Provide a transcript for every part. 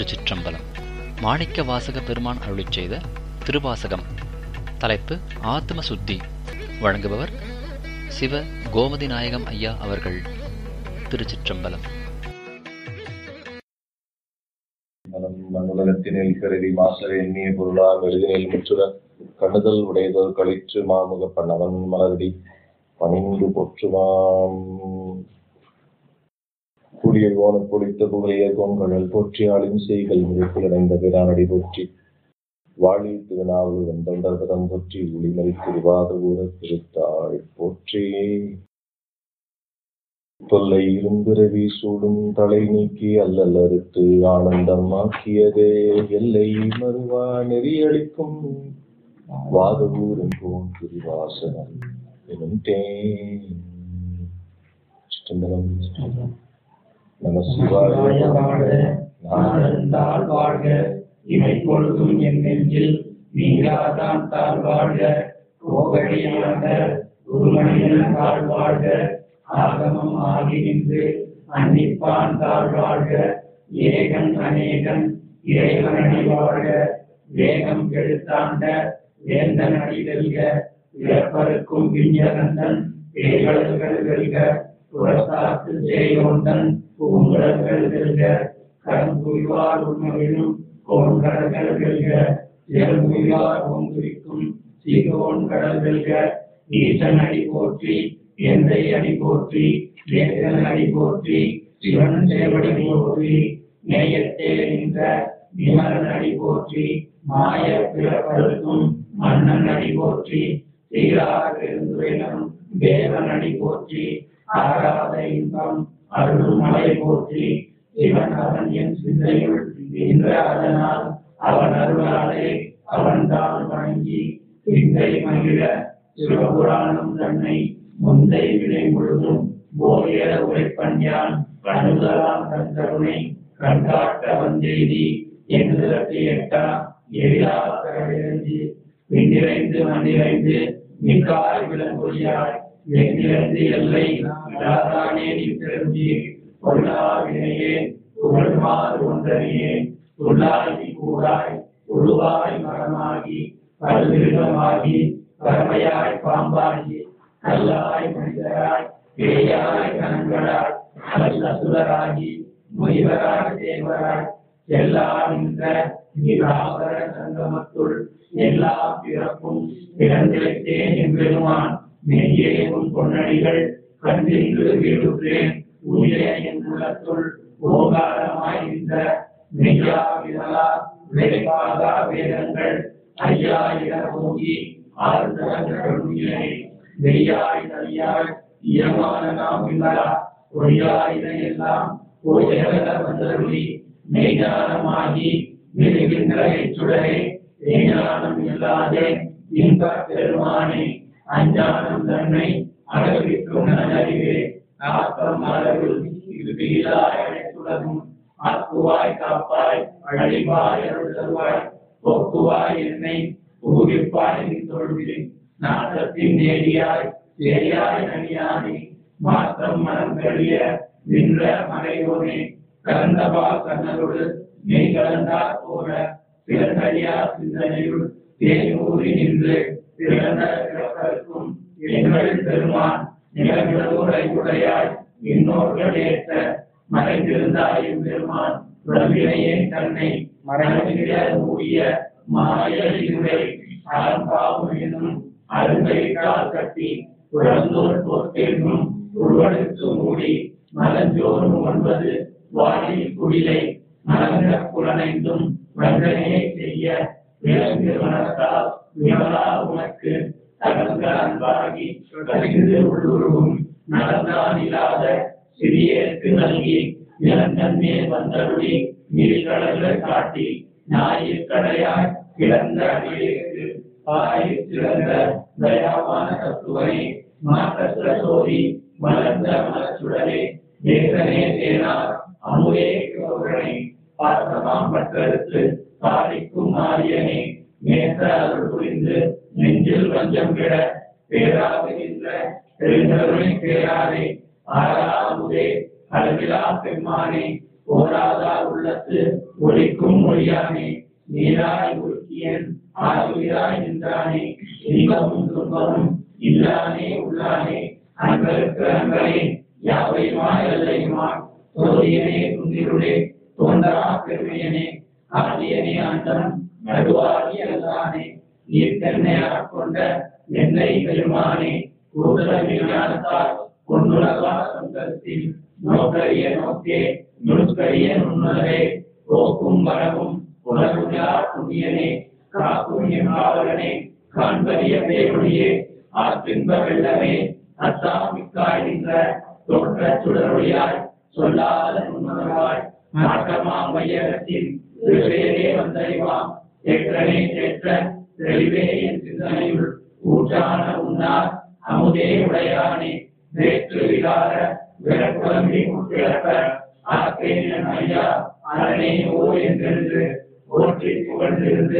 திருச்சிற்றம்பலம் மாணிக்க வாசக பெருமான் அருளிச் செய்த திருவாசகம் தலைப்பு ஆத்ம சுத்தி வழங்குபவர் சிவ கோமதி நாயகம் ஐயா அவர்கள் திருச்சிற்றம்பலம் மனம் மண்ணுலகத்தினில் கருதி மாசரை எண்ணிய பொருளார் மெழுகினில் முற்றுக கண்ணுதல் உடையதோர் களிற்று மாமுக பண்ணவன் மலரடி பணிந்து போற்றுவாம் கூடியல் ஓன பொழித்த புகழிய கோங்கடல் போற்றியாளின் செய்கள் முடிப்பில் அடைந்த பிரானடி போற்றி வாழி திருநாவல் வெந்தொண்டர்பதம் போற்றி ஒளிமறை திருவாத ஊர திருத்தாள் போற்றி தொல்லை இரும்பிறவி சூடும் தலை நீக்கி அல்லல் அறுத்து ஆனந்தம் ஆக்கியதே எல்லை மறுவா நெறியளிக்கும் வாதவூரும் போன் திருவாசனம் எனும் தேன் சிதம்பரம் நம சிவாய சிவாய வாழ்க நாளந்தாள் வாழ்க இமை பொழுதும் என் நெஞ்சில் நீங்காதான் தாழ் வாழ்க கோகழியாத குருமணியன் தாழ் வாழ்க ஆகமம் ஆகி நின்று அன்னிப்பான் தாழ் வாழ்க ஏகன் அநேகன் இறைவனடி வாழ்க வேகம் கெடுத்தாண்ட வேந்தன் அடி வெல்க இறப்பருக்கும் விஞ்ஞகந்தன் பேரழல்கள் வெல்க புறத்தாக்கு ஜெயோந்தன் பூங்கடல்கள் வெல்க கருங்குயிவார் உண்மையிலும் கோண்கடல்கள் வெல்க செருங்குயிவார் ஓங்குவிக்கும் சீகோன் கடல் வெல்க ஈசன் அடி போற்றி எந்தை அடி போற்றி வேதன் அடி போற்றி சிவன் சேவடி போற்றி நேயத்தே நின்ற விமலன் அடி போற்றி மாய பிறப்பருக்கும் மன்னன் அடி போற்றி சீராக இருந்துரையிலும் தேவன் அடி போற்றி ஆராத இன்பம் அருளும் மலை போற்றி சிவன் அவன் என் சிந்தையுள் நின்ற அதனால் அவன் அருளாலே அவன் தான் வணங்கி சிந்தை மகிழ சிவபுராணம் தன்னை முந்தை வினை முழுதும் போய உரைப்பஞ்சான் கண்ணுதலாம் கண்கருணை கண்காட்ட வந்தெய்தி என்று எட்டா எழிலா கரவிழந்து விண்ணிறைந்து மண்ணிறைந்து மிக்காய் விளங்கொழியாய் எங்கிருந்து எல்லை ராதானே நீ பிறந்தி பொருளா வினையே புகழ்மாறு ஒன்றறியே உள்ளாய் நீ கூடாய் உருவாய் மரமாகி பல்விருகமாகி பறவையாய் பாம்பாகி கல்லாய் மனிதராய் பேயாய் கணங்களாய் அசுரராகி முனிவராய் தேவராய் எல்லா நின்ற நிராபர சங்கமத்துள் எல்லா பிறப்பும் பிறந்திருத்தேன் எம்பெருமான் மெய்யே உன் பொன்னடிகள் கண்டின்று விடுகிறேன் உயிரே என் உள்ளத்துள் ஓகாரமாய் இருந்த மெய்யா விரலா விரைவாகா வேதங்கள் ஐயா இட ஓங்கி ஆறுதல் உயிரை மெய்யாய் நலியாய் இயமான நாம் விமலா பொய்யாய் எல்லாம் போயகல வந்தருளி மெய்ஞானமாகி விழுகின்ற இச்சுடரே மெய்ஞானம் இல்லாதே இன்ப பெருமானே அஞ்ஞானம் தன்னை அழகிக்கும் நன்னறிவே ஆக்கம் அளவில் இறுதியிலாய் அழைத்துலகும் ஆக்குவாய் காப்பாய் அழிவாய் அருள் தருவாய் போக்குவாய் என்னை ஊகிப்பாய் நீ தொழுகிறேன் நாட்டத்தின் நேடியாய் சேரியாய் நனியானே மாற்றம் மனம் கழிய நின்ற மறையோனே கலந்தபா கண்ணரோடு மெய் கலந்தார் போல பிறந்தறியா சிந்தனையுள் தேனூறி நின்று பிறந்த பிறப்பதற்கும் எங்கள் பெருமான் நிலங்களூரை உடையாய் இன்னோர்கள் ஏற்ற மறைந்திருந்தாயும் பெருமான் உடம்பிலேயே தன்னை மறைந்திட மூடிய மாய இருவை அறம்பாவும் எனும் அருங்கை கால் கட்டி புறந்தோர் போர்த்தென்னும் உருவடுத்து மூடி மலஞ்சோறும் ஒன்பது வாயில் குடிலை மலங்க புலனைந்தும் வந்தனையை செய்ய விலங்கு மனத்தால் விமலா உனக்கு தகங்க அன்பாகி கசிந்து உள்ளுருவும் நடந்தான் இல்லாத சிறியேற்கு நல்கி நிலந்தன் மேல் வந்தருளி நீர்கடல்கள் காட்டி ஞாயிற் கடையாய் கிடந்த அடியேற்கு பாயில் சிறந்த தயாவான தத்துவனே மாற்றற்ற சோதி மலர்ந்த மலச்சுடரே தேசனே தேனார் அமுதே கௌரனை பார்த்தமாம் பற்றறுத்து பாரிக்கும் ஆரியனே நேச அருள் புரிந்து நெஞ்சில் வஞ்சம் விட பேராக நின்ற பெருந்தருணை பேராதே ஆறாமுதே அளவிலா பெருமானே போராதார் உள்ளத்து ஒளிக்கும் மொழியானே நீராய் உருக்கியன் ஆயுராய் நின்றானே இன்பமும் துன்பமும் இல்லானே உள்ளானே அன்பருக்கு அன்பனே யாவையுமாய் எல்லையுமாய் சோதியனே துந்திருளே தோன்றா பெருமையனே ஆதியனே அந்தம் நடுவாகி அல்லானே நீர்த்தன்னை ஆட்கொண்ட என்னை பெருமானே கூடுதல் விஞ்ஞானத்தால் பொன்னுலகா சங்கத்தில் நோக்கரிய நோக்கே நுணுக்கரிய நுண்ணுலகே போக்கும் வரவும் உலகுலா புண்ணியனே காக்கும் எம்பாவலனே காண்பரிய பேரொழியே ஆற்றின்ப வெள்ளமே அத்தாமிக்காய் நின்ற தோற்ற சுடரொழியாய் சொல்லாத நுண்ணுணர்வாய் நாட்டமா மையகத்தில் திருவேரே வந்தறிவாம் ஏற்றனே ஏற்ற தெளிவே என் சிந்தனையுள் ஊற்றான உன்னார் அமுதே உடையானே வேற்று விகார விரக்குழம்பி முற்றிழப்ப ஆக்கேன் ஐயா அரணே ஓ என்றென்று போற்றி புகழ்ந்திருந்து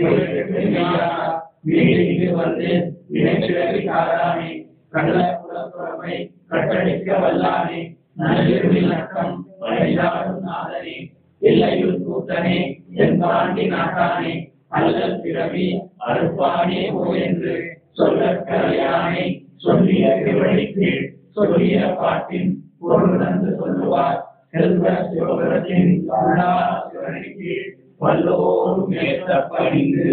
வீடு வந்து வினைச்சிறவி காரானே கடல புலப்புறமை கட்டளிக்க வல்லானே நல்விருவில் நட்டம் வழிதாடும் நாதனே எல்லையுள் கூத்தனே என் பாண்டி நாட்டானே அல்லல் பிறவி அறுப்பானே ஓ என்று சொல்லக் கரையானே சொல்லிய திருவழிக்கு சொல்லிய பாட்டின் பொருளுணர்ந்து சொல்லுவார் செல்வ சிவபுரத்தின் அருளார் சிவனுக்கு வல்லோரும் ஏற்ற பணிந்து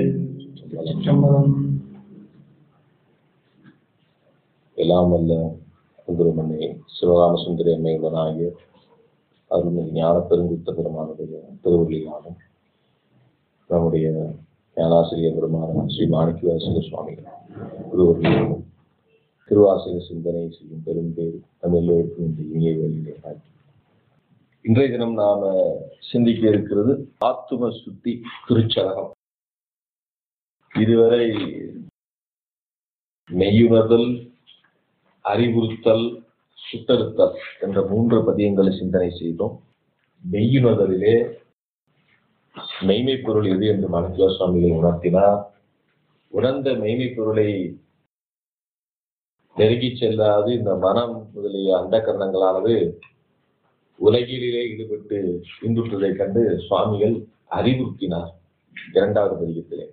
எல்லாம் வல்ல சுந்தரமண்ணே சிவகாம சுந்தரி அம்மையுடனாகிய அருள்மிகு ஞான பெருங்குத்த பெருமானுடைய திருவள்ளியாலும் நம்முடைய ஞானாசிரியர் பெருமான ஸ்ரீ மாணிக்கவாசக சுவாமிகள் திருவள்ளியாலும் திருவாசக சிந்தனை செய்யும் பெரும்பேர் நம் எல்லோருக்கும் இந்த இனிய வேலையிலே ஆக்கி இன்றைய தினம் நாம சிந்திக்க இருக்கிறது ஆத்தும சுத்தி திருச்சரகம் இதுவரை மெய்யுணர்தல் அறிவுறுத்தல் சுட்டறுத்தல் என்ற மூன்று பதியங்களை சிந்தனை செய்தோம் மெய்யுணர்தலிலே மெய்மை பொருள் எது என்று மனக்கிலா சுவாமிகள் உணர்த்தினார் உணர்ந்த மெய்மை பொருளை நெருங்கி செல்லாது இந்த மனம் முதலிய அந்த கரணங்களானது உலகிலே ஈடுபட்டு இன்புற்றதை கண்டு சுவாமிகள் அறிவுறுத்தினார் இரண்டாவது பதிகத்திலே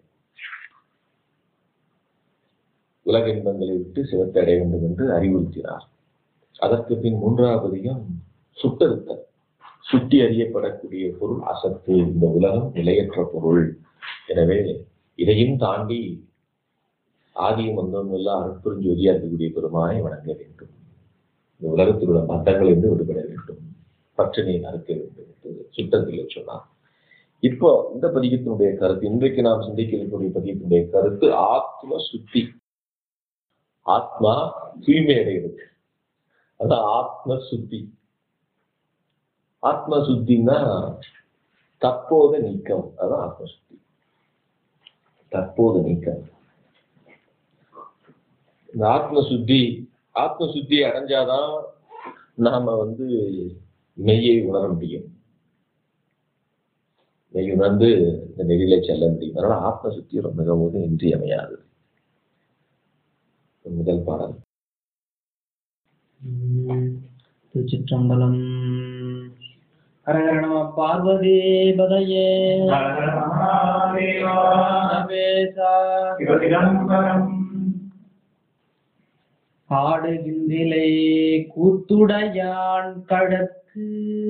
உலக இன்பங்களை விட்டு சிவத்தை அடைய வேண்டும் என்று அறிவுறுத்தினார் அதற்கு பின் மூன்றாவது பதிகம் சுட்டறுத்தல் சுட்டி அறியப்படக்கூடிய பொருள் அசத்து இந்த உலகம் நிலையற்ற பொருள் எனவே இதையும் தாண்டி ஆதியும் வந்தவங்க எல்லாம் அருட்பெருஞ்சோதியா இருக்கக்கூடிய பெருமானை வணங்க வேண்டும் இந்த உலகத்தில் உள்ள பந்தங்கள் என்று விடுபட வேண்டும் பற்றினை அறுக்க வேண்டும் என்று சுட்டத்தில் சொன்னார் இப்போ இந்த பதிகத்தினுடைய கருத்து இன்றைக்கு நாம் சிந்திக்க இருக்கக்கூடிய பதிகத்தினுடைய கருத்து ஆத்ம சுத்தி ஆத்மா தூய்மை அடைகிறது அதான் ஆத்ம சுத்தி ஆத்ம சுத்தின்னா தற்போத நீக்கம் அதான் ஆத்ம சுத்தி தற்போத நீக்கம் இந்த ஆத்ம சுத்தி ஆத்ம சுத்தி அடைஞ்சாதான் நாம வந்து மெய்யை உணர முடியும் மெய் உணர்ந்து இந்த நெறியில செல்ல முடியும் அதனால ஆத்ம சுத்தி ரொம்ப மிகவும் இன்றியமையாது முதல் பாடல் திருச்சிற்றம்பலம் ஹரஹர நம பார்வதி பதையே சர்வேசா பாடுகின்றிலே கூத்துடையான் கடற்கு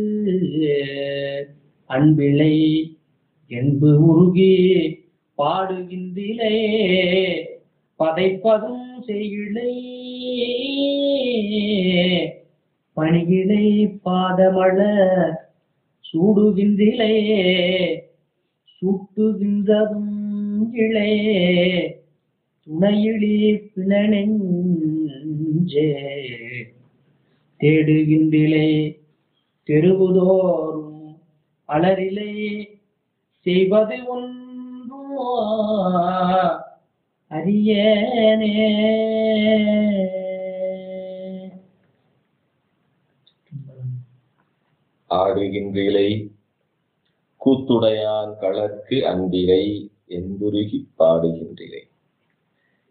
அன்பிளை என்பு உருகி பாடுகின்றிலே பதைப்பதும் செய்கிளை பணிகிளை பாதமழ சூடுகின்றிலே சுட்டுகின்றதும் இளே துணையிலே பிணனெஞ்சே தேடுகின்றிலே தெருவுதோறும் அலரிலே செய்வது ஒன்றோ அறியனே ஆடுகின்றிலை கூத்துடையான் களற்கு அன்பிலை என்புருகி பாடுகின்றிலை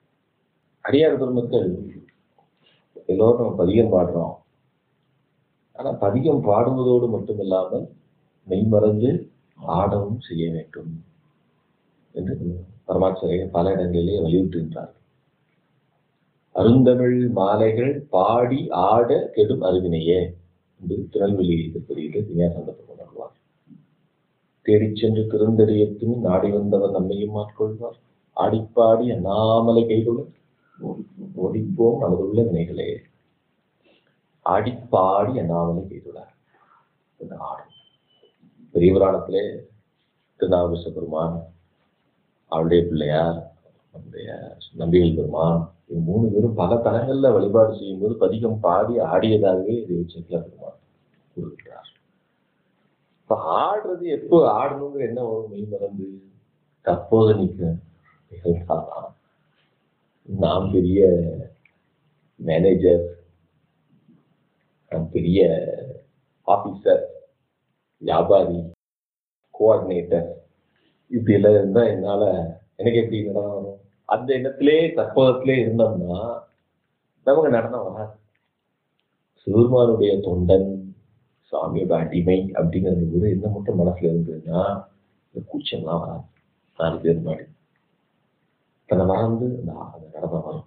அடியார் பெருமக்கள் எல்லோரும் நம்ம பதிகம் பாடுறோம் ஆனா பதிகம் பாடுவதோடு மட்டுமில்லாமல் மெய்மறந்து ஆடவும் செய்ய வேண்டும் என்று பரமாச்சாரியர் பல இடங்களிலே வலியுறுத்துகின்றார் அருந்தமிழ் மாலைகள் பாடி ஆட கெடும் அருவினையே என்று திருநெல்வேலி திருப்பதியிலே விஞ்ஞாசந்தத்தை கொண்டாடுவார் தேடிச் சென்று திருந்தறியத்தின் நாடி வந்தவர் நம்மையும் ஆட்கொள்வார் ஆடிப்பாடி அண்ணாமலை கைகளுடன் ஓடிப்போம் நமதுள்ள வினைகளே ஆடிப்பாடி அண்ணாமலை கைதுள்ளார் இந்த ஆடும் பெரிய புராணத்திலே திருநாவுக்கரச பெருமான் அவளுடைய பிள்ளையார் நம்முடைய நம்பிகள் பெருமான் இவங்க மூணு பேரும் பல தலங்கள்ல வழிபாடு செய்யும்போது பதிகம் பாடி ஆடியதாகவே இதை வச்சிருக்கல பெருமான் கூறுகிறார் இப்ப ஆடுறது எப்போ ஆடணுங்கிற என்ன வரும் மெய் மறந்து தற்போது நிற்க நிகழ்காலம் நாம் பெரிய மேனேஜர் நாம் பெரிய ஆபீசர் வியாபாரி கோஆர்டினேட்டர் இப்படி எல்லாம் இருந்தா என்னால எனக்கு எப்படி நடனம் வரும் அந்த எண்ணத்திலே தற்போதத்திலே இருந்தோம்னா நமக்கு நடனம் வராது சிவருமானுடைய தொண்டன் சாமியோட அடிமை அப்படிங்கிற ஒரு எண்ணம் மட்டும் மனசுல இருந்ததுன்னா இந்த கூச்சம்லாம் வராது நாலு பேர் முன்னாடி தன்னை மறந்து அந்த அந்த நடனம் வரும்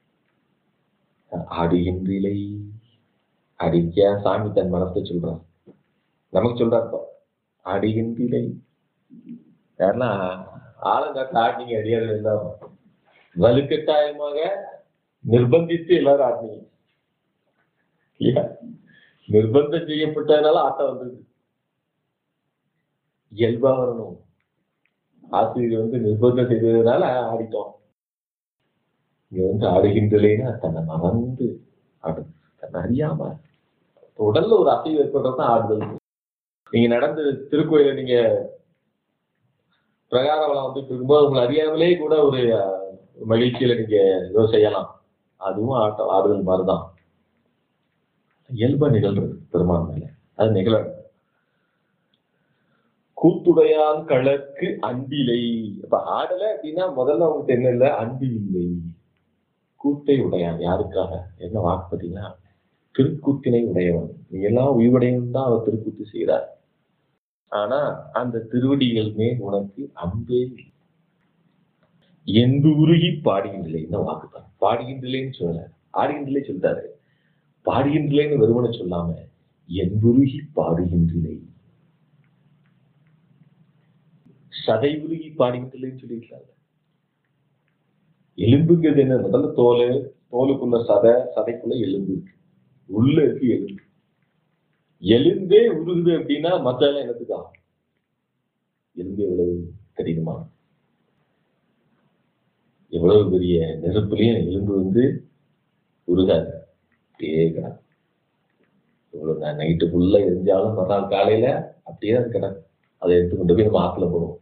ஆடுகின்றிலை அடிக்க சாமி தன் மனசை சொல்றான் நமக்கு சொல்றாரு இப்போ ஆடுகின்றிலை யாருன்னா ஆளுங்காட்டு ஆடினீங்க அடியார்கள் எல்லாம் வலுக்கட்டாயமாக நிர்பந்தித்து எல்லாரும் ஆடினீங்க இல்லையா நிர்பந்தம் செய்யப்பட்டதுனால ஆட்டம் வந்தது இயல்பா வரணும் ஆசிரியர் வந்து நிர்பந்தம் செய்ததுனால ஆடிட்டோம் இங்க வந்து ஆடுகின்றலேன்னா தன்னை மறந்து ஆடு தன்னை அறியாம உடல்ல ஒரு அசைவு ஏற்படுறதுதான் ஆடுதல் நீங்க நடந்து திருக்கோயில நீங்க பிரகாரவளம் வந்து இருக்கும்போது உங்களை அறியாமலே கூட ஒரு அஹ், மகிழ்ச்சியில நீங்க ஏதோ செய்யலாம் அதுவும் ஆட்டம் ஆடுதல் மாதிரிதான் இயல்பா நிகழ்றது பெருமான் மேல அது நிகழ கூத்துடையான் களக்கு அன்பிலை இப்ப ஆடல அப்படின்னா முதல்ல அவங்களுக்கு என்ன இல்லை அன்பு இல்லை கூத்தை உடையான் யாருக்காக என்ன வாக்கு பார்த்தீங்கன்னா திருக்கூத்தினை உடையவன் நீ எல்லாம் உயிர்வடையவன் தான் அவர் திருக்கூத்து செய்கிறார் ஆனா அந்த திருவடிகள் மேல் உனக்கு அன்பே இல்லை. என்பு உருகி பாடுகின்றலை என்ன வாக்குதான் பாடுகின்றலேன்னு சொல்லல ஆடுகின்றலே சொல்லிட்டாரு பாடுகின்றலேன்னு வெறுமனை சொல்லாம என்புருகி பாடுகின்றலை சதை உருகி பாடுகின்றலைன்னு சொல்லியிருக்காங்க எலும்புங்கிறது என்ன முதல்ல தோல் தோலுக்குள்ள சதை சதைக்குள்ள எலும்பு இருக்கு உள்ள இருக்கு எலும்பு எலும்பே உருகுது அப்படின்னா மத்த எல்லாம் என்னத்துக்கா எலும்பு எவ்வளவு தெரியுமா எவ்வளவு பெரிய நெருப்புலயும் எலும்பு வந்து உருகாது அப்படியே கிடக்கும் இவ்வளவு நான் நைட்டு ஃபுல்லா எரிஞ்சாலும் மறுநாள் காலையில அப்படியே அது கிடக்கும் அதை எடுத்து கொண்டு போய் நம்ம ஆத்துல போடுவோம்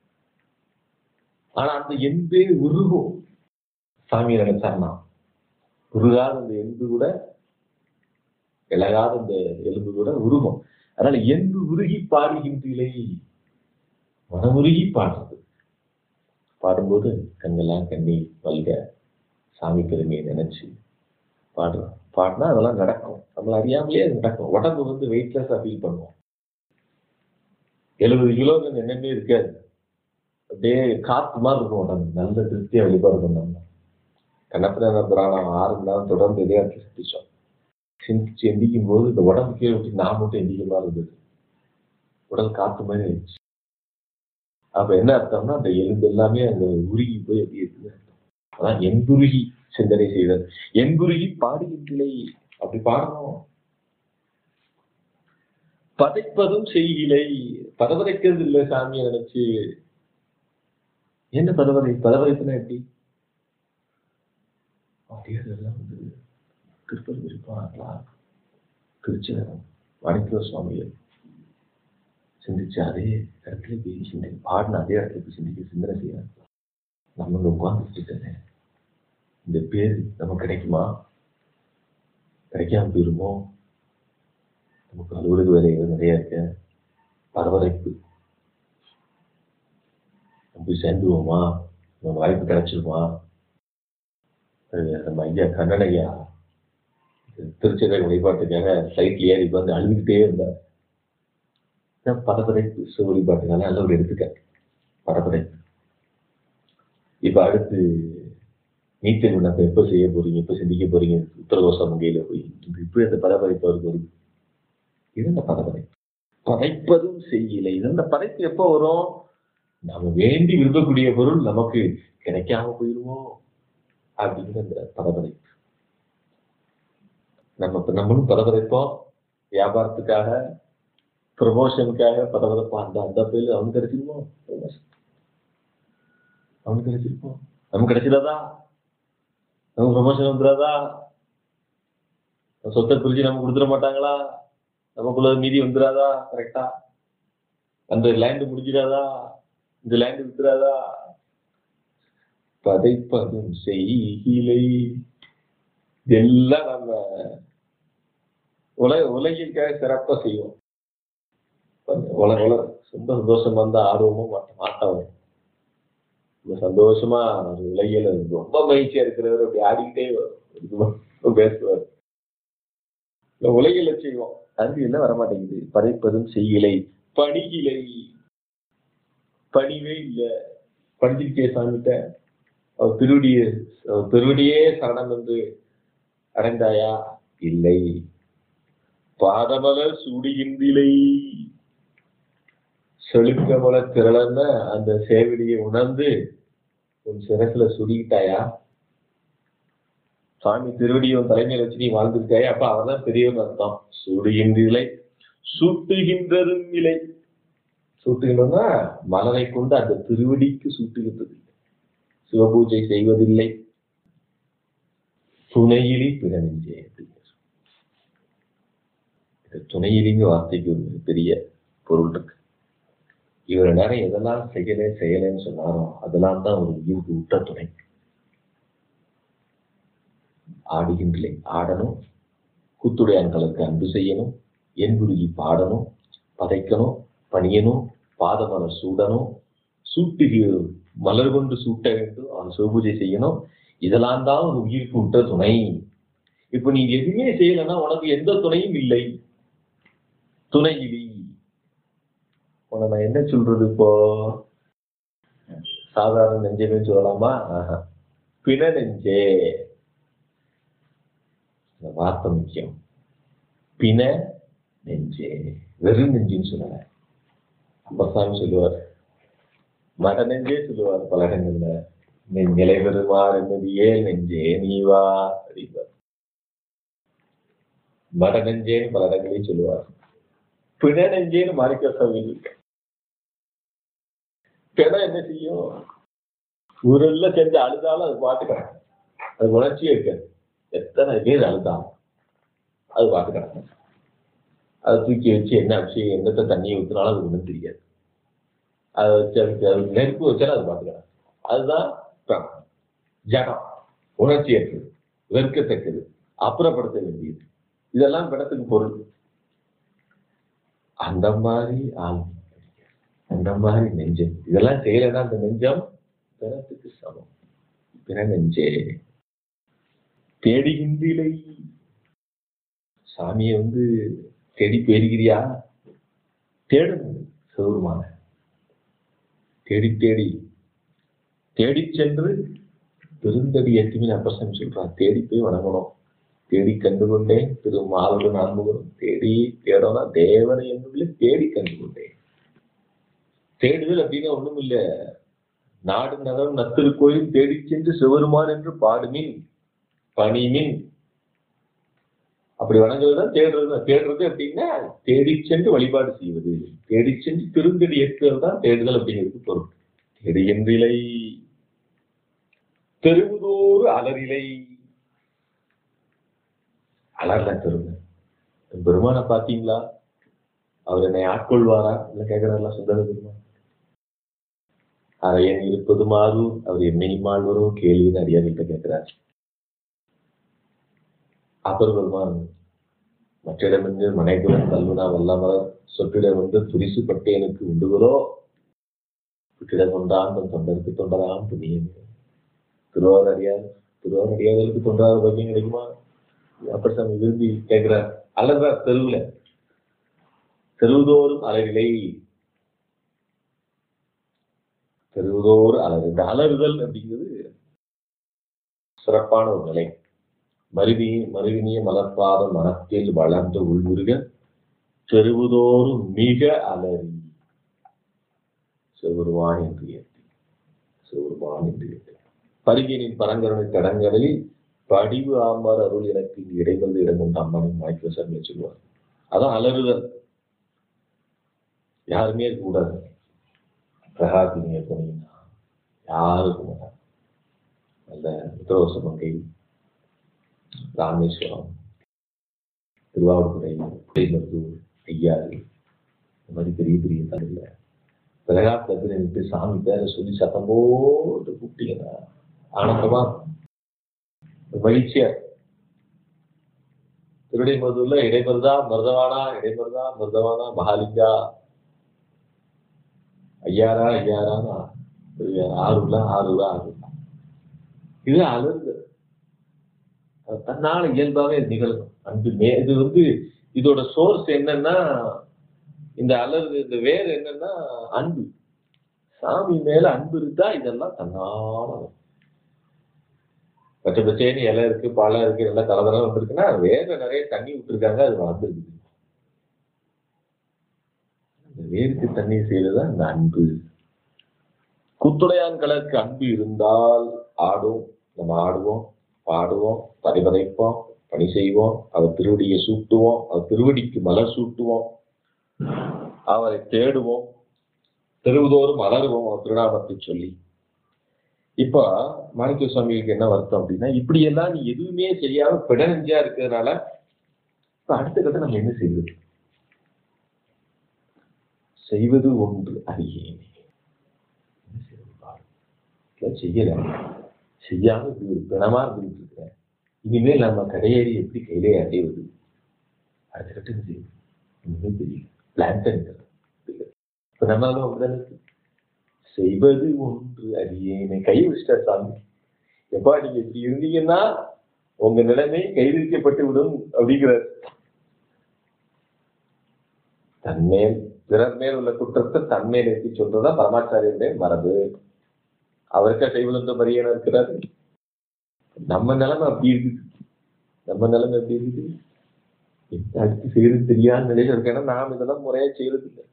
ஆனா அந்த எம்பே உருகும் சாமி நினைச்சாருன்னா உருகாத அந்த எலும்பு கூட இழகாத அந்த எலும்பு கூட உருகும் அதனால எலும்பு உருகி பாடுகின்றீலை மனமுருகி பாடுறது பாடும்போது கண்ணெல்லாம் கண்ணீர் வல்க சாமி பெருமையை நினைச்சு பாடுறோம் பாடினா அதெல்லாம் நடக்கும் நம்மள அறியாமலே அது நடக்கும் உடம்பு வந்து வெயிட்லெஸ்ஸாக ஃபீல் பண்ணுவோம் எழுபது கிலோ என்னமே இருக்காது அப்படியே காத்து மாதிரி இருக்கும் உடம்பு நல்ல திருப்தியாக வழிபாடு பண்ணோம்னா கண்ணப்பிரதான புராணம் ஆறு மணி நேரம் தொடர்ந்து இதே இடத்துல சிந்திச்சோம் சிந்திச்சு எந்திக்கும் போது இந்த உடம்பு கீழே விட்டு நான் மட்டும் எந்திக்க மாதிரி இருந்தது உடல் காத்து மாதிரி இருந்துச்சு அப்ப என்ன அர்த்தம்னா அந்த எலும்பு எல்லாமே அந்த உருகி போய் எப்படி இருக்குது அதான் எங்குருகி சிந்தனை செய்தல் எங்குருகி பாடுகின்றலை அப்படி பாடணும் பதைப்பதும் செய்கிலை பதவதைக்கிறது இல்லை சாமியை நினைச்சு என்ன பதவதை பதவதைப்புனா எப்படி அப்படியெல்லாம் வந்து திருப்பதி இருப்பாங்களா திருச்சிதரம் மாணிக்க சுவாமிகள் சிந்திச்சு அதே இடத்துல போய் சிந்தனை பாடின அதே இடத்துல போய் சிந்திக்க சிந்தனை செய்யறாங்க நம்ம உட்கார்ந்துட்டு இந்த பேர் நமக்கு கிடைக்குமா கிடைக்காம போயிருமோ நமக்கு அலுவலக வேலைகள் நிறைய இருக்கு பரவரைப்பு நம்ம போய் சேர்ந்துருவோமா நம்ம வாய்ப்பு கிடைச்சிருமா அது நம்ம ஐயா கண்ணனையா திருச்சிறை வழிபாட்டுக்காக ஃப்ளைட்ல ஏறி வந்து அழுதுகிட்டே இருந்தார் இதான் பரபரைப்பு சிவ வழிபாட்டுனால நல்ல ஒரு எடுத்துக்காட்டு பரபரைப்பு இப்ப அடுத்து நீட் தேர்வு விண்ணப்பம் எப்ப செய்ய போறீங்க எப்ப சிந்திக்க போறீங்க உத்தரகோசம் வகையில போய் இப்ப இந்த பரபரைப்பு அவருக்கு வருது இது இந்த பரபரைப்பு படைப்பதும் செய்யலை இது இந்த படைப்பு எப்போ வரும் நாம வேண்டி விரும்பக்கூடிய பொருள் நமக்கு கிடைக்காம போயிருவோம் அப்படிங்கிற அந்த பரபரைப்பு நம்ம இப்ப நம்மளும் பரபரைப்போம் வியாபாரத்துக்காக ப்ரமோஷனுக்காக பரபரப்போம் அந்த அந்த பேர்ல அவனுக்கு கிடைச்சிருமோ அவனுக்கு கிடைச்சிருப்போம் நமக்கு கிடைச்சிடாதா நமக்கு ப்ரமோஷன் வந்துடாதா சொத்தை பிரிச்சு நமக்கு கொடுத்துட மாட்டாங்களா நமக்குள்ள மீதி வந்துடாதா கரெக்டா அந்த லேண்டு முடிஞ்சிடாதா இந்த லேண்டு வித்துறாதா பதைப்பதும் செய்கிலை இதெல்லாம் நம்ம உலக உலகிற்காக சிறப்பா செய்வோம் உலக உலக ரொம்ப சந்தோஷமா இருந்தா ஆர்வமும் மாட்ட மாட்டம் வரும் ரொம்ப சந்தோஷமா ஒரு உலகில ரொம்ப மகிழ்ச்சியா இருக்கிறவர் அப்படி ஆடிக்கிட்டே வரும் பேசுவார் இந்த உலகில செய்வோம் அது என்ன வரமாட்டேங்குது படைப்பதும் செய்யலை பணிகிலை பணிவே இல்லை படிச்சிருக்கே சாமிட்ட அவர் திருவடிய அவர் திருவடியே சரணம் என்று அடைந்தாயா இல்லை பாதமலர் சூடுகின்றிலை செழுக்கமல திரளன அந்த சேவடியை உணர்ந்து உன் சிரசுல சுடிக்கிட்டாயா சுவாமி திருவடியை உன் தலைமையில வச்சு நீ வாழ்ந்திருக்காயா அப்ப அவர்தான் பெரியவன் அர்த்தம் சுடுகின்றிலை சூட்டுகின்றதும் இல்லை சூட்டுகின்றதுன்னா மலரை கொண்டு அந்த திருவடிக்கு சூட்டுகின்றது சிவபூஜை செய்வதில்லை துணையிலி பிறனெஞ்சே துணையிலிங்க வார்த்தைக்கு ஒரு பெரிய பொருள் இருக்கு இவர் நேரம் எதெல்லாம் செய்யலே செய்யலைன்னு சொன்னாரோ அதெல்லாம் தான் ஒரு உயிருக்கு விட்ட துணை ஆடுகின்றலை ஆடணும் கூத்துடையான்களுக்கு அன்பு செய்யணும் என்புருகி பாடணும் பதைக்கணும் பணியணும் பாதமலர் சூடணும் சூட்டுகி மலர் கொண்டு சூட்ட வேண்டும் அவன் சிவபூஜை செய்யணும் இதெல்லாம் தான் ஒரு உயிருக்கு விட்ட துணை இப்ப நீ எதுவுமே செய்யலைன்னா உனக்கு எந்த துணையும் இல்லை துணையிலி உன நான் என்ன சொல்றது இப்போ சாதாரண நெஞ்சமே சொல்லலாமா ஆஹா. பிண நெஞ்சே இந்த வார்த்தை முக்கியம் பிண நெஞ்சே வெறும் நெஞ்சுன்னு சொல்லல அப்பசாமி சொல்லுவார் மட நெஞ்சே சொல்லுவார் பல இடங்கள்ல நெஞ்சலை பெறுமாறு என்பது ஏன் நெஞ்சே நீ வா அப்படிம்பார் மட நெஞ்சேன்னு பல இடங்களையும் சொல்லுவார் பிண நெஞ்சேன்னு மாணிக்க சாமி பிண என்ன செய்யும் ஊரெல்லாம் செஞ்சு அழுதாலும் அது பாட்டுக்கிறேன் அது உணர்ச்சியே இருக்காது எத்தனை பேர் அழுதாலும் அது பாட்டுக்கிறேன் அதை தூக்கி வச்சு என்ன விஷயம் எந்த தண்ணியை ஊற்றினாலும் அது ஒன்றும் தெரியாது அதை வச்சு அதுக்கு அதுக்கு நெருப்பு வச்சாலும் அது பாட்டுக்கிறேன் அதுதான் பிராணம். ஜடம் உணர்ச்சியற்றது வெறுக்கத்தக்கது அப்புறப்படுத்த வேண்டியது இதெல்லாம் பிணத்துக்கு பொருள் அந்த மாதிரி ஆள் அந்த மாதிரி நெஞ்சம் இதெல்லாம் செய்யலைன்னா அந்த நெஞ்சம் பிணத்துக்கு சமம் பிற நெஞ்சே தேடுகின்றிலை சாமியை வந்து தேடி போயிருக்கிறியா தேடணும் சிவருமான தேடி தேடி தேடி சென்று பெருந்தடி எத்துமின் அப்பசம் சொல்றான் தேடி போய் வணங்கணும் தேடி கண்டு கொண்டேன் திரு மாலுடன் அன்புகளும் தேடி தேடணும் தேவனை என்னுள்ள தேடி கண்டு கொண்டேன் தேடுதல் அப்படின்னா ஒண்ணும் இல்ல நாடு நகரம் நத்திருக்கோயில் தேடி சென்று சிவருமான் என்று பாடுமின் பணிமின் அப்படி வணங்குவதுதான் தேடுறது தான். தேடுறது அப்படின்னா தேடி சென்று வழிபாடு செய்வது தேடி சென்று திருந்தடி ஏற்கிறது தான் தேடுதல் அப்படிங்கிறது பொருள் தேடுகின்றிலை தெருவுதோறு அலறிலை அலறல தெருங்க பெருமானை பாத்தீங்களா அவர் என்னை ஆட்கொள்வாரா இல்ல கேட்கிறாரா சுந்தர பெருமான் அரையன் இருப்பது மாறும் அவர் என்னை மாழ்வரும் கேள்வின்னு அடியார்கிட்ட கேட்கிறார் அப்பர் பெருமான் மற்றிடமிருந்து மனைக்குடன் கல்லுனா வல்லமலர் சொற்றிடம் வந்து துரிசு பட்டேனுக்கு உண்டுகளோ விட்டிடம் கொண்டான் தன் தொண்டருக்கு தொண்டராம் புண்ணியம் திருவாரூர் அடியார் திருவாரூர் அடியார்களுக்கு தொண்டாத பாக்கியம் கிடைக்குமா அப்பர் சாமி விரும்பி கேட்கிறார் அலர்றார் தெருவுல தெருவுதோறும் அலரிலை தெருவுதோறும் அலறு இந்த அலறுதல் அப்படிங்கிறது சிறப்பான ஒரு நிலை மருவி மருவினிய மலர்பாத மனத்தில் வளர்ந்து உள்முருக தெருவுதோறும் மிக அலறி சிவருவான் என்று ஏற்றி சிவருவான் என்று ஏற்றி பருகினின் பரங்கருணை தடங்களில் படிவு ஆம்பார் அருள் எனக்கு இங்கு இடைவெளி இடம் உண்டு அம்மனின் வாய்ப்பு சாமி சொல்லுவார் அதான் அலறுதல் யாருமே இருக்கக்கூடாது பிரகாசினிய போனீங்கன்னா யாருக்கும் மாட்டாங்க நல்ல உத்தரவச மங்கை ராமேஸ்வரம் திருவாவூர்துறை மருதூர் ஐயாறு இந்த மாதிரி பெரிய பெரிய தலையில பிரகாசத்துல நின்று சாமி பேரை சொல்லி சத்தம் போட்டு கூப்பிட்டீங்கன்னா ஆனந்தமா இருக்கும். ஒரு மகிழ்ச்சியா இருக்கும். திருடை மருதூர்ல இடைமருதா மருதவானா இடைமருதா மருதவானா மகாலிங்கா ஐயாரா ஐயாரானா ஆறுல ஆறுல ஆறு இது அலர்ந்து அது தன்னால இயல்பாவே இது நிகழும் அன்பு மே இது வந்து இதோட சோர்ஸ் என்னன்னா இந்த அலறு இந்த வேர் என்னன்னா அன்பு சாமி மேல அன்பு இருந்தா இதெல்லாம் தன்னால வரும். பச்சை பச்சைன்னு இலை இருக்கு பழம் இருக்கு நல்லா கலவரம் வந்திருக்குன்னா வேர்ல நிறைய தண்ணி விட்டுருக்காங்க அது வளர்ந்துருக்குது இந்த வேருக்கு தண்ணீர் செய்யறதுதான் இந்த அன்பு குத்துடையான் கலருக்கு அன்பு இருந்தால் ஆடும் நம்ம ஆடுவோம் பாடுவோம் பதைபதைப்போம் பணி செய்வோம் அவர் திருவடியை சூட்டுவோம் அவர் திருவடிக்கு மலர் சூட்டுவோம் அவரை தேடுவோம் தெருவுதோறும் மலருவோம் அவர் திருநாமத்தை சொல்லி இப்ப மாணிக்க சுவாமிகளுக்கு என்ன வருத்தம் அப்படின்னா இப்படி எல்லாம் நீ எதுவுமே செய்யாம பிடநெஞ்சா இருக்கிறதுனால இப்ப அடுத்த கட்டம் நம்ம என்ன செய்வது செய்வது ஒன்று அறியேனே என்ன செய்வது பாரு. இதெல்லாம் செய்யல செய்யாம இப்படி ஒரு பிணமா இருந்துட்டு இருக்கிறேன் இனிமேல் நம்ம கடையேறி எப்படி கையிலே அடைவது அடுத்த கட்டம் என்ன செய்வது ஒண்ணுமே தெரியல பிளான் பண்ணிக்கிறது இப்ப நம்மளும் அப்படிதானே இருக்கு. செய்வது ஒன்று அறியேனே கை வச்சிட்டா சாமி எப்பா நீங்க இப்படி இருந்தீங்கன்னா உங்க நிலைமை கைவிரிக்கப்பட்டு விடும் அப்படிங்கிறார் தன்மேல் பிறர் மேல் உள்ள குற்றத்தை தன்மேல் ஏற்றி சொல்றதா பரமாச்சாரியருடைய மரபு அவருக்கா செய்வதென்ற மரியாதை இருக்கிறாரு நம்ம நிலைமை அப்படி இருக்குது நம்ம நிலைமை எப்படி இருக்குது என்ன அடுத்து செய்யறது தெரியாத நிலையில இருக்கு ஏன்னா நாம் இதெல்லாம் முறையா செய்யறது இல்லை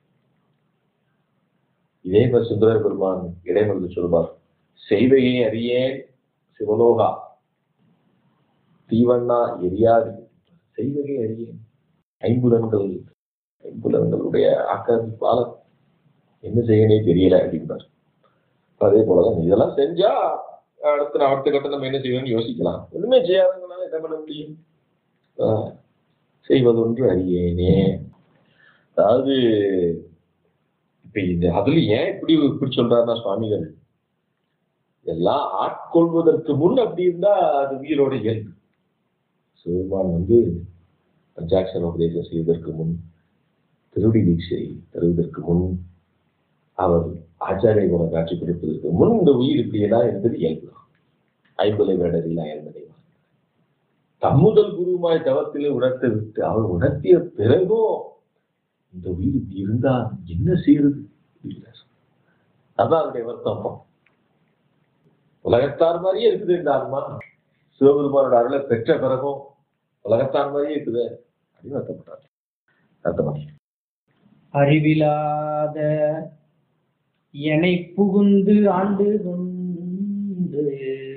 இதே மாதிரி சுந்தர பெருமான் இடைமருது சொல்வார் செய்வையை அறியேன் சிவலோகா தீவண்ணா எரியாது செய்வகை அறியேன் ஐம்புலன்கள் ஐம்புலன்களுடைய ஆக்கிரமிப்பால என்ன செய்யணே தெரியல அப்படின்றார் அதே போலதான் இதெல்லாம் செஞ்சா அடுத்த அடுத்த கட்டம் நம்ம என்ன செய்யணும்னு யோசிக்கலாம் ஒண்ணுமே செய்யாதவங்களால என்ன பண்ண முடியும் ஆஹ் செய்வதொன்று அறியேனே அதாவது இப்ப இந்த அதுல ஏன் இப்படி இப்படி சொல்றாருன்னா சுவாமிகள் எல்லாம் ஆட்கொள்வதற்கு முன் அப்படி இருந்தா அது உயிரோட இயல்பு சிவபெருமான் வந்து பஞ்சாட்சர உபதேசம் செய்வதற்கு முன் திருடி தீட்சை தருவதற்கு முன் அவர் ஆச்சாரிய குண காட்சி கொடுப்பதற்கு முன் இந்த உயிர் இப்படியெல்லாம் இருந்தது இயல்பு ஐம்பலை வேடரில் அயல்மனை தம்முதல் குருமாய் தவத்திலே உணர்த்த விட்டு அவர் உணர்த்திய பிறகும் இந்த உயிர் இப்படி இருந்தா என்ன செய்யறது அப்படிங்கிறார். அதான் அவருடைய வருத்தம் அப்போ. உலகத்தார் மாதிரியே இருக்குது இந்த ஆன்மா சிவபெருமானோட அருளை பெற்ற பிறகும் உலகத்தார் மாதிரியே இருக்குது அப்படின்னு வருத்தப்பட்டார் அர்த்தமா அறிவிலாத எனை புகுந்து ஆண்டு கொண்டு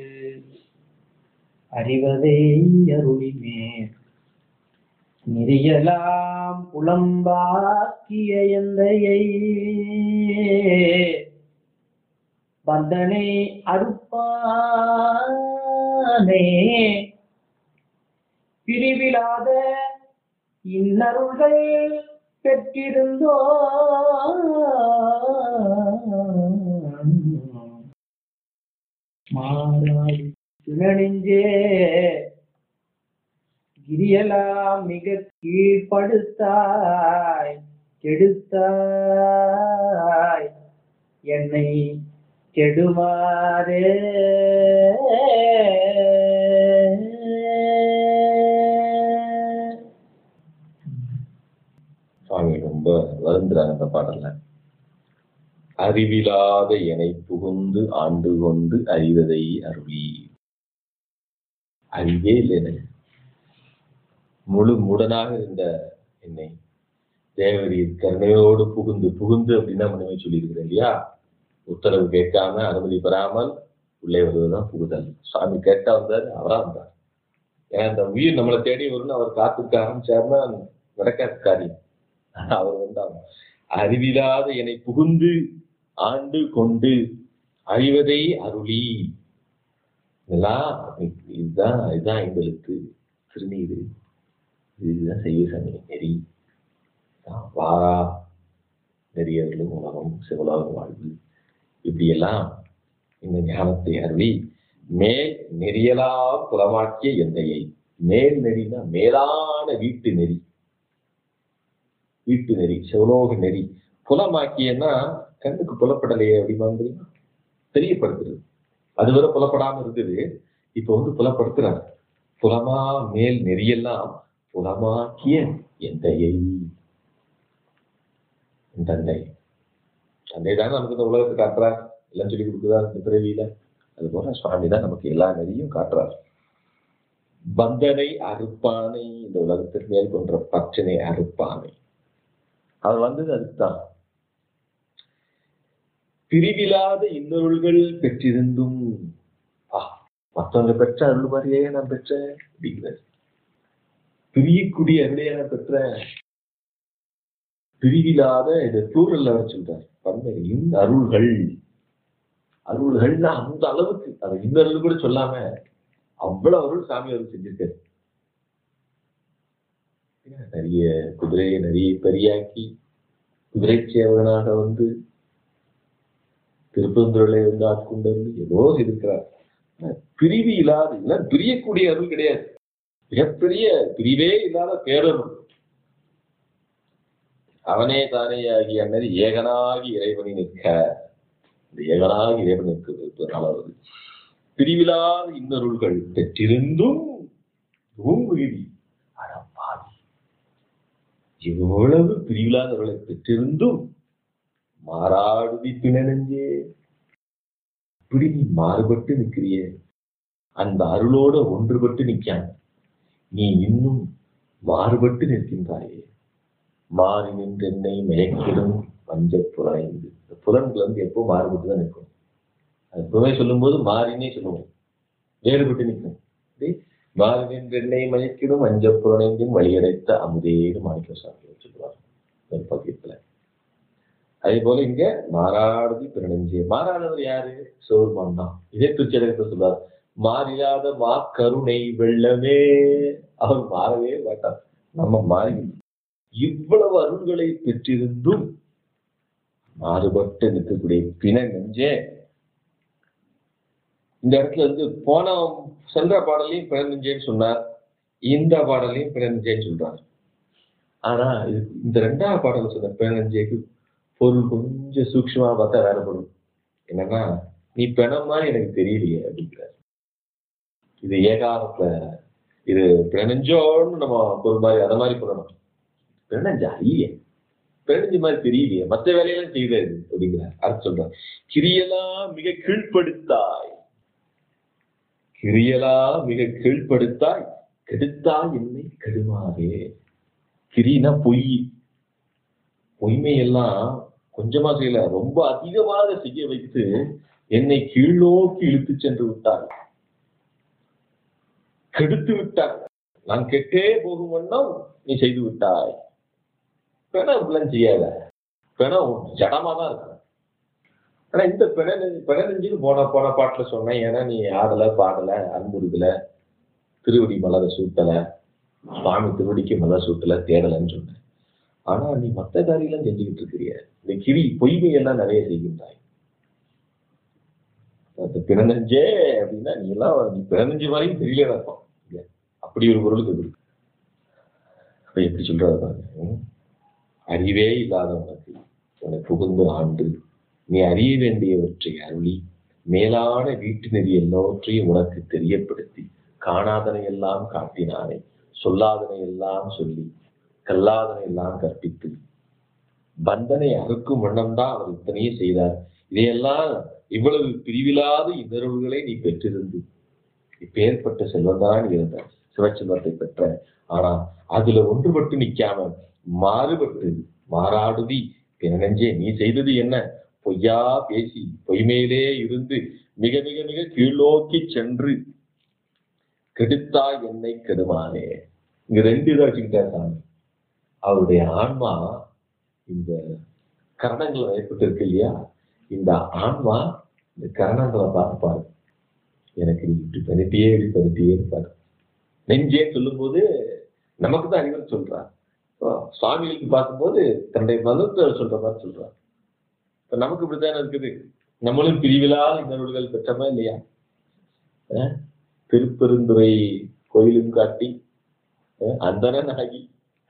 அறிவதை அருளிமே நெறியலாம் புலம்பாக்கிய எந்தையை வந்தனை அறுப்பானே பிரிவிலாத இன்னருள்கள் பெற்றிருந்தோ மாறாய் துணனிஞ்சே கிரியலாம் மிக கீழ்ப்படுத்தாய் கெடுத்தாய் என்னை கெடுமாறே வருந்துறாங்க அந்த பாடல்ல அறிவிலாத எனை புகுந்து ஆண்டு கொண்டு அறிவதை அருளி அறிவே இல்லை எனக்கு முழு முடனாக இருந்த என்னை தேவரீர் கருணையோடு புகுந்து புகுந்து அப்படின்னா முன்னமே சொல்லியிருக்கிறேன் இல்லையா உத்தரவு கேட்காம அனுமதி பெறாமல் உள்ளே வருவதுதான் புகுதல் சுவாமி கேட்டா வந்தாரு அவரா வந்தார் ஏன்னா இந்த உயிர் நம்மளை தேடி வரும்னு அவர் காத்துக்க ஆரம்பிச்சாருன்னா நடக்காத காரியம் அவர் வந்தார் அறிவிலாத என்னை புகுந்து ஆண்டு கொண்டு அழிவதை அருளி இதெல்லாம் இதுதான் இதுதான் எங்களுக்கு திருநீரு இதுதான் செய்ய சமய நெறி தான் வாரா நெறியர்களும் உலகம் சிவலோகம் வாழ்வு இப்படியெல்லாம் இந்த ஞானத்தை அருளி மேல் நெறியலா புலமாக்கிய எந்தையை மேல் நெறினா மேலான வீட்டு நெறி வீட்டு நெறி சிவலோக நெறி புலமாக்கியன்னா கண்ணுக்கு புலப்படலையே அப்படிமா தெரியப்படுத்துறது அதுவரை புலப்படாம இருக்குது இப்ப வந்து புலப்படுத்துறாரு புலமா மேல் நெறியெல்லாம் புலமாக்கிய எந்தையை என் தந்தை தந்தை தான் நமக்கு இந்த உலகத்தை காட்டுறார் எல்லாம் சொல்லி கொடுக்குறார் இந்த பிறவியில அது போல சுவாமி தான் நமக்கு எல்லா நெறியும் காட்டுறார் பந்தனை அறுப்பானை இந்த உலகத்திற்கு மேல் கொன்ற பற்றினை அறுப்பானை அவர் வந்தது அதுதான் பிரிவில்லாத இன்னொருள்கள் பெற்றிருந்தும் ஆ, மத்தவங்க பெற்ற அருள் மாதிரியே நான் பெற்றேன் அப்படிங்கிறார் பிரியக்கூடிய அருளையே நான் பெற்றேன் பிரிவில்லாத இது ப்ளூரல்ல வர சொல்றார் பன்மையின் அருள்கள் அருள்கள்னா அந்த அளவுக்கு அது இன்னொரு கூட சொல்லாம அவ்வளவு அருள் சாமி அருள் செஞ்சிருக்காரு நிறைய குதிரையை நிறைய பெரியாக்கி குதிரை சேவகனாக வந்து திருப்பந்துருளை வந்து ஆட்கொண்டு வந்து ஏதோ இருக்கிறார் ஆனா பிரிவு இல்லாத இல்ல பிரியக்கூடிய அருள் கிடையாது மிகப்பெரிய பிரிவே இல்லாத பேரருள் அவனே தானே ஆகிய அண்ணன் ஏகனாகி இறைவனை நிற்க இந்த ஏகனாகி இறைவன் நிற்கிறதுனால வருது பிரிவிலாத இன்னருள்கள் பெற்றிருந்தும் பூங்குருவி அடப்பாவி எவ்வளவு பிரிவிலாதவர்களை பெற்றிருந்தும் மாறாடுதி பிணனஞ்சே இப்படி நீ மாறுபட்டு நிற்கிறியே அந்த அருளோட ஒன்றுபட்டு நிற்காம நீ இன்னும் மாறுபட்டு நிற்கின்றாயே மாறி நின்றென்னை மயக்கிடும் மஞ்ச புலனைந்து இந்த புலன்கள் வந்து எப்போ மாறுபட்டு தான் நிற்கும் அது எப்பவுமே சொல்லும்போது மாறினே சொல்லுவோம் வேறுபட்டு நிற்கும் இப்படி மாறி நின்றென்னை மயக்கிடும் மஞ்ச புலனைந்தும் வழியடைத்த அமுதேடு மாணிக்க சுவாமி சொல்லுவார் ஒரு பக்கத்துல அதே போல இங்க மாறாடுதி பிறனஞ்சே மாறானவர் யாரு சோர்மான் தான் இதே திருச்செடகத்தை சொல்றார் மாறியாத மா கருணை வெள்ளமே அவர் மாறவே மாட்டார் நம்ம மாறி இவ்வளவு அருள்களை பெற்றிருந்தும் மாறுபட்டு நிற்கக்கூடிய பிண நெஞ்சே இந்த இடத்துல வந்து போன சென்ற பாடலையும் பிண நெஞ்சேன்னு சொன்னார் இந்த பாடலையும் பிண நெஞ்சேன்னு சொல்றார் ஆனா இது இந்த ரெண்டாவது பாடல் சொன்ன பிண நெஞ்சேக்கு பொருள் கொஞ்சம் சூக்ஷ்மா பார்த்தா வேற பொருள் என்னன்னா நீ பிணம் மாதிரி எனக்கு தெரியலையே அப்படிங்கிறார் இது ஏகாரத்துல இது பிணஞ்சோன்னு நம்ம ஒரு மாதிரி அத மாதிரி சொல்லணும் பிணஞ்சா இல்லையே பிணஞ்சு மாதிரி தெரியலையே மற்ற வேலையெல்லாம் செய்தாரு அப்படிங்கிறார் அர்த்தம் சொல்றார் கிரியெல்லாம் மிக கீழ்ப்படுத்தாய் கிரியலா மிக கீழ்ப்படுத்தாய் கெடுத்தாய் என்னை கெடுமாறே கிரினா பொய் பொய்மையெல்லாம் கொஞ்சமா செய்யல ரொம்ப அதிகமாக செய்ய வைத்து என்னை கீழ்நோக்கி இழுத்து சென்று விட்டார் கெடுத்து விட்டார் நான் கெட்டே போகும் வண்ணம் நீ செய்து விட்டாய் பிணம் இப்படிலாம் செய்யாத பிணம் ஜடமா தான் இருக்கு ஆனா இந்த பிண பிண நெஞ்சுன்னு போன போன பாட்டுல சொன்னேன் ஏன்னா நீ ஆடல பாடல அன்புறுதல திருவடி மலரை சூட்டல சுவாமி திருவடிக்கு மலர் சூட்டல தேடலன்னு சொன்னேன் ஆனா நீ மத்த காரியெல்லாம் செஞ்சுக்கிட்டு இருக்கிறிய இந்த கிரி பொய்மை எல்லாம் நிறைய செய்கின்றாய் அந்த பிறநெஞ்சே அப்படின்னா நீ எல்லாம் நீ பிறநெஞ்சு மாதிரியும் தெரியல இருக்கும் இல்ல அப்படி ஒரு பொருளுக்கு இது இருக்கு அப்ப எப்படி சொல்றது பாருங்க ம்? அறிவே இல்லாதவனுக்கு உன்னை புகுந்து ஆண்டு நீ அறிய வேண்டியவற்றை அருளி மேலான வீட்டு நெறி எல்லாவற்றையும் உனக்கு தெரியப்படுத்தி காணாதனை எல்லாம் காட்டினானே சொல்லாதனை எல்லாம் சொல்லி கல்லாதனை எல்லாம் கற்பித்து பந்தனை அறுக்கும் வண்ணம் தான் அவர் இத்தனையும் செய்தார் இதையெல்லாம் இவ்வளவு பிரிவிலாத இன்னருள்களை நீ பெற்றிருந்து இப்பேற்பட்ட செல்வந்தான் இருந்த சிவச்செல்வத்தை பெற்ற ஆனா அதுல ஒன்றுபட்டு நிக்காம மாறுபட்டு மாறாடுதி பிறனஞ்சே நீ செய்தது என்ன பொய்யா பேசி பொய்மேலே இருந்து மிக மிக மிக கீழ்நோக்கி சென்று கெடுத்தா என்னை கெடுமானே இங்க ரெண்டு இதை வச்சுக்கிட்டார் சாமி அவருடைய ஆன்மா இந்த கரணங்கள் ஏற்பட்டு இருக்கு இல்லையா இந்த ஆன்மா இந்த கரணங்களை பார்த்து பாரு எனக்கு நீ இப்படி பண்ணிட்டே இப்படி பண்ணிட்டே இருப்பாரு நெஞ்சே சொல்லும்போது நமக்கு தான் அறிவர் சொல்றார் இப்போ சுவாமிகளுக்கு பார்க்கும்போது தன்னுடைய மதத்தை சொல்ற மாதிரி சொல்றார் இப்ப நமக்கு இப்படித்தானே இருக்குது நம்மளும் பிரிவிலாத இன்னொருகள் பெற்றமா இல்லையா அஹ் திருப்பெருந்துறை கோயிலும் காட்டி அஹ் அந்தணன் ஆகி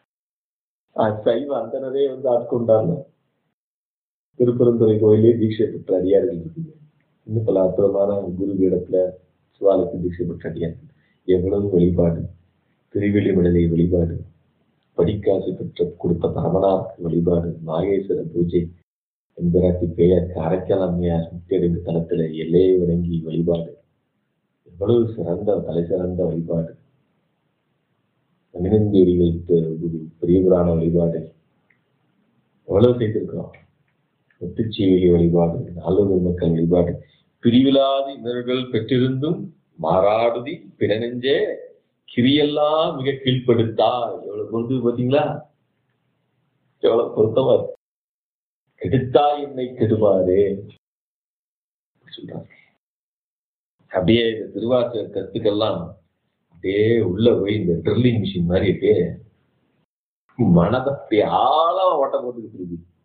அஹ் சைவ அந்தனரே வந்து ஆட்கொண்டாங்க திருப்பெருந்துறை கோயிலே தீட்சை பெற்ற அடியார்கள் இருக்குது இன்னும் பல அற்புதமான குரு பீடத்துல சிவாலயத்தில் தீட்சை பெற்ற அடியார்கள் எவ்வளவு வழிபாடு திருவெளிமடலை வழிபாடு படிக்காசு பெற்ற கொடுத்த பரமனார் வழிபாடு நாகேஸ்வர பூஜை எம்பிராட்டி பெயர் காரைக்கால் அம்மையார் முத்தியடைந்த தலத்துல எல்லையை வணங்கி வழிபாடு எவ்வளவு சிறந்த தலை சிறந்த வழிபாடு அமினந்தேரிகளுக்கு ஒரு பெரிய புராண வழிபாடு எவ்வளவு செய்திருக்கிறோம் முத்துச்சீவிகை வழிபாடு நால்வர் மக்கள் வழிபாடு பிரிவிலாது இன்னர்கள் பெற்றிருந்தும் மாறாடுதி பிறனெஞ்சே கிரியெல்லாம் மிக கீழ்ப்படுத்தா எவ்வளவு பொறுத்து பாத்தீங்களா எவ்வளவு பொருத்தமா இருக்கு. கெடுத்தா என்னை கெடுவாரே சொல்றாங்க அப்படியே இந்த திருவாசக கருத்துக்கெல்லாம் அப்படியே உள்ள போய் இந்த ட்ரில்லிங் மிஷின் மாதிரி அப்படியே மனதை அப்படியே ஆழமா ஓட்ட போட்டுக்கிட்டு இருக்கு